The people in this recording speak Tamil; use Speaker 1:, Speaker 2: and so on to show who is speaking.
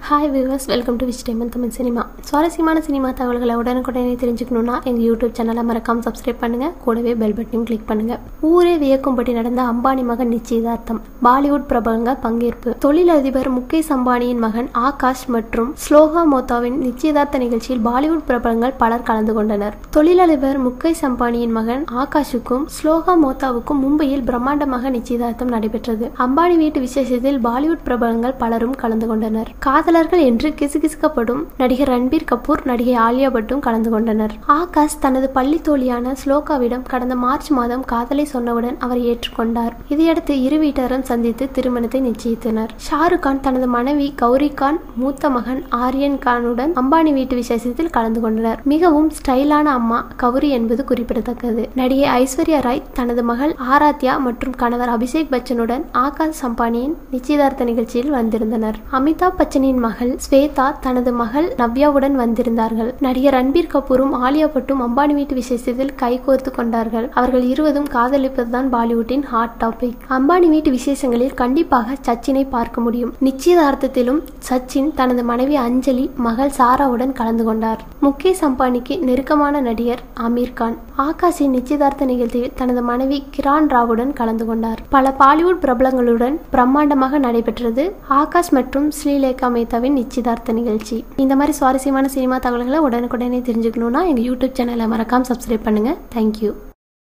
Speaker 1: ஹாய் வியூவர்ஸ் வெல்கம் டு விச் டைமன் தமிழ் சினிமா சுவாரஸ்யமான சினிமா தகவல்களை உடனுக்குடனே தெரிஞ்சுக்கணும்னா எங்கள் யூடியூப் சேனலை மறக்காம சப்ஸ்கிரைப் பண்ணுங்க கூடவே பெல் பட்டனையும் கிளிக் பண்ணுங்க ஊரே வியக்கும்படி நடந்த அம்பானி மகன் நிச்சயதார்த்தம் பாலிவுட் பிரபலங்கள் பங்கேற்பு தொழிலதிபர் முகேஷ் அம்பானியின் மகன் ஆகாஷ் மற்றும் ஸ்லோகா மோத்தாவின் நிச்சயதார்த்த நிகழ்ச்சியில் பாலிவுட் பிரபலங்கள் பலர் கலந்து கொண்டனர் தொழிலதிபர் முகேஷ் அம்பானியின் மகன் ஆகாஷுக்கும் ஸ்லோகா மோத்தாவுக்கும் மும்பையில் பிரம்மாண்டமாக நிச்சயதார்த்தம் நடைபெற்றது அம்பானி வீட்டு விசேஷத்தில் பாலிவுட் பிரபலங்கள் பலரும் கலந்து கொண்டனர் காதலர்கள் என்று கிசுகிசுக்கப்படும் நடிகர் ரன்பீர் கபூர் நடிகை ஆலியா பட்டும் கலந்து கொண்டனர் ஆகாஷ் தனது பள்ளி தோழியான ஸ்லோகாவிடம் கடந்த மார்ச் மாதம் காதலை சொன்னவுடன் அவர் ஏற்றுக்கொண்டார் இதையடுத்து இரு வீட்டாரும் சந்தித்து திருமணத்தை நிச்சயித்தனர் ஷாருக் கான் தனது மனைவி கௌரி கான் மூத்த மகன் ஆரியன் கானுடன் அம்பானி வீட்டு விசேஷத்தில் கலந்து கொண்டனர் மிகவும் ஸ்டைலான அம்மா கௌரி என்பது குறிப்பிடத்தக்கது நடிகை ஐஸ்வர்யா ராய் தனது மகள் ஆராத்யா மற்றும் கணவர் அபிஷேக் பச்சனுடன் ஆகாஷ் அம்பானியின் நிச்சயதார்த்த நிகழ்ச்சியில் வந்திருந்தனர் அமிதாப் பச்சனின் மகள் ஸ்வேதா தனது மகள் நவ்யாவுடன் வந்திருந்தார்கள் நடிகர் ரன்பீர் கபூரும் ஆலியா பட்டும் அம்பானி வீட்டு விசேஷத்தில் கைகோர்த்து கொண்டார்கள் அவர்கள் இருவரும் காதலிப்பதுதான் பாலிவுட்டின் ஹாட் டாபிக் அம்பானி வீட்டு விசேஷங்களில் கண்டிப்பாக சச்சினை பார்க்க முடியும் நிச்சயதார்த்தத்திலும் சச்சின் தனது மனைவி அஞ்சலி மகள் சாராவுடன் கலந்து கொண்டார் முகேஷ் அம்பானிக்கு நெருக்கமான நடிகர் அமீர் கான் ஆகாஷின் நிச்சயதார்த்த நிகழ்ச்சியில் தனது மனைவி கிரான் ராவுடன் கலந்து கொண்டார் பல பாலிவுட் பிரபலங்களுடன் பிரம்மாண்டமாக நடைபெற்றது ஆகாஷ் மற்றும் ஸ்ரீலேகா மேத்தாவின் நிச்சயதார்த்த நிகழ்ச்சி இந்த மாதிரி சுவாரஸ்யமான சினிமா தகவல்களை உடனுக்குடனே தெரிஞ்சுக்கணும்னா எங்கள் யூடியூப் சேனலை மறக்காம சப்ஸ்கிரைப் பண்ணுங்கள் தேங்க்யூ